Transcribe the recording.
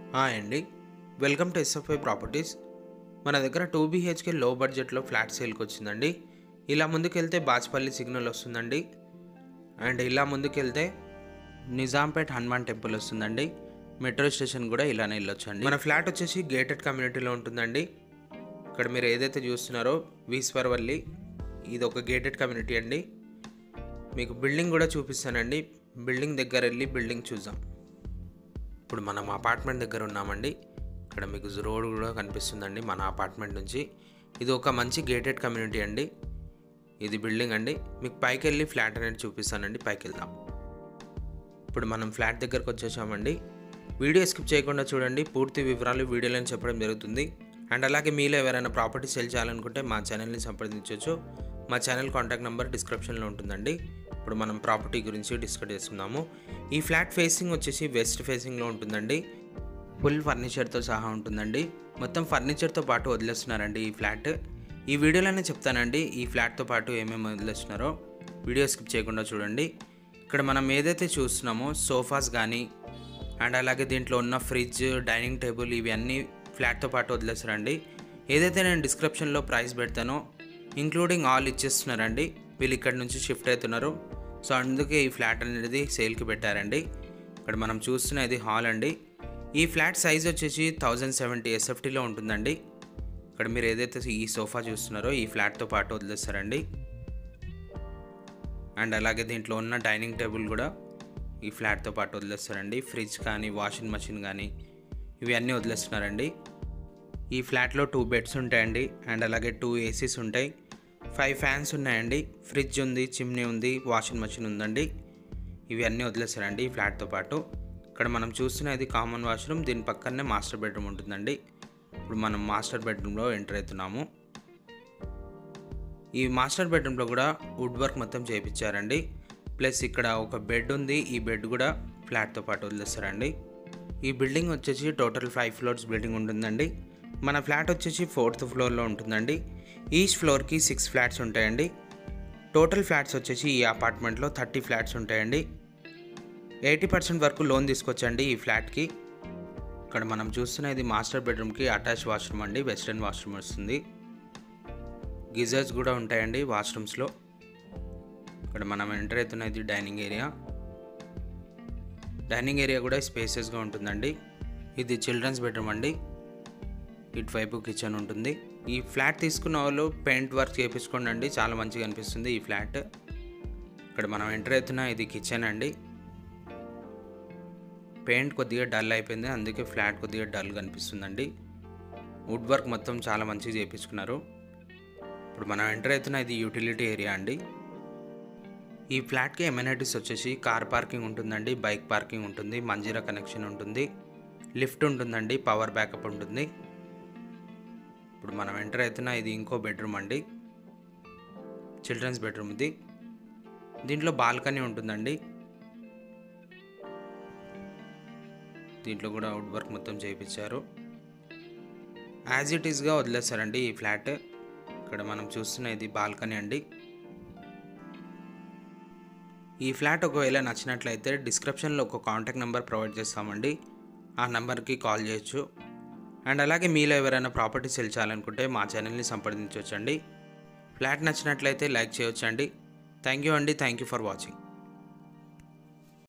hi అండి welcome to SFI properties మన దగ్గర టూ బీహెచ్కే లో బడ్జెట్లో ఫ్లాట్ సేల్కి వచ్చిందండి ఇలా ముందుకెళ్తే బాచ్పల్లి సిగ్నల్ వస్తుందండి అండ్ ఇలా ముందుకెళ్తే నిజాంపేట్ హనుమాన్ టెంపుల్ వస్తుందండి మెట్రో స్టేషన్ కూడా ఇలానే వెళ్ళొచ్చండి మన ఫ్లాట్ వచ్చేసి గేటెడ్ కమ్యూనిటీలో ఉంటుందండి ఇక్కడ మీరు ఏదైతే చూస్తున్నారో వీశ్వర్వల్లి ఇది ఒక గేటెడ్ కమ్యూనిటీ అండి మీకు బిల్డింగ్ కూడా చూపిస్తానండి బిల్డింగ్ దగ్గర వెళ్ళి బిల్డింగ్ చూద్దాం ఇప్పుడు మనం అపార్ట్మెంట్ దగ్గర ఉన్నామండి ఇక్కడ మీకు రోడ్ కూడా కనిపిస్తుందండి మన అపార్ట్మెంట్ నుంచి ఇది ఒక మంచి గేటెడ్ కమ్యూనిటీ అండి ఇది బిల్డింగ్ అండి మీకు పైకి వెళ్ళి ఫ్లాట్ అనేది చూపిస్తానండి పైకి వెళ్దాం ఇప్పుడు మనం ఫ్లాట్ దగ్గరకు వచ్చేసామండి వీడియో స్కిప్ చేయకుండా చూడండి పూర్తి వివరాలు వీడియోలో చెప్పడం జరుగుతుంది అండ్ అలాగే మీలో ఎవరైనా ప్రాపర్టీ సెల్ చేయాలనుకుంటే మా ఛానల్ని సంప్రదించవచ్చు మా ఛానల్ కాంటాక్ట్ నెంబర్ డిస్క్రిప్షన్లో ఉంటుందండి ఇప్పుడు మనం ప్రాపర్టీ గురించి డిస్కస్ చేస్తున్నాము ఈ ఫ్లాట్ ఫేసింగ్ వచ్చేసి వెస్ట్ ఫేసింగ్లో ఉంటుందండి ఫుల్ ఫర్నిచర్తో సహా ఉంటుందండి మొత్తం ఫర్నిచర్తో పాటు వదిలేస్తున్నారండి ఈ ఫ్లాట్ ఈ వీడియోలోనే చెప్తానండి ఈ ఫ్లాట్తో పాటు ఏమేమి వదిలేస్తున్నారో వీడియో స్కిప్ చేయకుండా చూడండి ఇక్కడ మనం ఏదైతే చూస్తున్నామో సోఫాస్ కానీ అండ్ అలాగే దీంట్లో ఉన్న ఫ్రిడ్జ్ డైనింగ్ టేబుల్ ఇవి అన్నీ ఫ్లాట్తో పాటు వదిలేస్తారండి ఏదైతే నేను డిస్క్రిప్షన్లో ప్రైస్ పెడతానో ఇంక్లూడింగ్ ఆల్ ఇచ్చేస్తున్నారండి వీళ్ళు ఇక్కడ నుంచి షిఫ్ట్ అవుతున్నారు సో అందుకే ఈ ఫ్లాట్ అనేది సేల్కి పెట్టారండి ఇక్కడ మనం చూస్తున్న ఇది హాల్ అండి ఈ ఫ్లాట్ సైజ్ వచ్చేసి థౌజండ్ సెవెంటీ ఎస్ఎఫ్టీలో ఉంటుందండి ఇక్కడ మీరు ఏదైతే ఈ సోఫా చూస్తున్నారో ఈ ఫ్లాట్తో పాటు వదిలేస్తారండి అండ్ అలాగే దీంట్లో ఉన్న డైనింగ్ టేబుల్ కూడా ఈ ఫ్లాట్తో పాటు వదిలేస్తారండి ఫ్రిడ్జ్ కానీ వాషింగ్ మెషిన్ కానీ ఇవి అన్నీ వదిలేస్తున్నారండి ఈ ఫ్లాట్లో టూ బెడ్స్ ఉంటాయండి అండ్ అలాగే టూ ఏసీస్ ఉంటాయి ఫైవ్ ఫ్యాన్స్ ఉన్నాయండి ఫ్రిడ్జ్ ఉంది చిమ్నీ ఉంది వాషింగ్ మెషిన్ ఉందండి ఇవి అన్నీ వదిలేస్తారండి ఈ ఫ్లాట్తో పాటు ఇక్కడ మనం చూస్తున్నది కామన్ వాష్రూమ్ దీని పక్కనే మాస్టర్ బెడ్రూమ్ ఉంటుందండి ఇప్పుడు మనం మాస్టర్ బెడ్రూమ్లో ఎంటర్ అవుతున్నాము ఈ మాస్టర్ బెడ్రూమ్లో కూడా వుడ్ వర్క్ మొత్తం చేయించారండి ప్లస్ ఇక్కడ ఒక బెడ్ ఉంది ఈ బెడ్ కూడా ఫ్లాట్తో పాటు వదిలేస్తారండి ఈ బిల్డింగ్ వచ్చేసి టోటల్ ఫైవ్ ఫ్లోర్స్ బిల్డింగ్ ఉంటుందండి మన ఫ్లాట్ వచ్చేసి ఫోర్త్ ఫ్లోర్లో ఉంటుందండి ఈచ్ ఫ్లోర్కి సిక్స్ ఫ్లాట్స్ ఉంటాయండి టోటల్ ఫ్లాట్స్ వచ్చేసి ఈ అపార్ట్మెంట్లో థర్టీ ఫ్లాట్స్ ఉంటాయండి ఎయిటీ పర్సెంట్ వరకు లోన్ తీసుకొచ్చండి ఈ ఫ్లాట్కి ఇక్కడ మనం చూస్తున్న ఇది మాస్టర్ బెడ్రూమ్కి అటాచ్ వాష్రూమ్ అండి వెస్ట్రన్ వాష్రూమ్ వస్తుంది గిజర్స్ కూడా ఉంటాయండి వాష్రూమ్స్లో ఇక్కడ మనం ఎంటర్ అవుతున్నది డైనింగ్ ఏరియా డైనింగ్ ఏరియా కూడా స్పేసెస్గా ఉంటుందండి ఇది చిల్డ్రన్స్ బెడ్రూమ్ అండి ఇటువైపు కిచెన్ ఉంటుంది ఈ ఫ్లాట్ తీసుకున్న వాళ్ళు పెయింట్ వర్క్ చేయించుకోండి అండి చాలా మంచిగా అనిపిస్తుంది ఈ ఫ్లాట్ ఇక్కడ మనం ఎంటర్ అవుతున్న ఇది కిచెన్ అండి పెయింట్ కొద్దిగా డల్ అయిపోయింది అందుకే ఫ్లాట్ కొద్దిగా డల్ కనిపిస్తుందండి వుడ్ వర్క్ మొత్తం చాలా మంచిగా చేయించుకున్నారు ఇప్పుడు మనం ఎంటర్ అవుతున్న ఇది యూటిలిటీ ఏరియా అండి ఈ ఫ్లాట్కి ఎమ్యూనిటీస్ వచ్చేసి కార్ పార్కింగ్ ఉంటుందండి బైక్ పార్కింగ్ ఉంటుంది మంజీరా కనెక్షన్ ఉంటుంది లిఫ్ట్ ఉంటుందండి పవర్ బ్యాకప్ ఉంటుంది ఇప్పుడు మనం ఎంటర్ అవుతున్న ఇది ఇంకో బెడ్రూమ్ అండి చిల్డ్రన్స్ బెడ్రూమ్ ఇది దీంట్లో బాల్కనీ ఉంటుందండి దీంట్లో కూడా వుడ్ వర్క్ మొత్తం చేయించారు యాజ్ ఇట్ ఈస్గా వదిలేస్తారండి ఈ ఫ్లాట్ ఇక్కడ మనం చూస్తున్న ఇది బాల్కనీ అండి ఈ ఫ్లాట్ ఒకవేళ నచ్చినట్లయితే డిస్క్రిప్షన్లో ఒక కాంటాక్ట్ నెంబర్ ప్రొవైడ్ చేస్తామండి ఆ నెంబర్కి కాల్ చేయొచ్చు అండ్ అలాగే మీలో ఎవరైనా ప్రాపర్టీ సెల్ చేయాలనుకుంటే మా ఛానల్ని సంప్రదించవచ్చండి ఫ్లాట్ నచ్చినట్లయితే లైక్ చేయొచ్చండి థ్యాంక్ యూ అండి థ్యాంక్ యూ ఫర్ వాచింగ్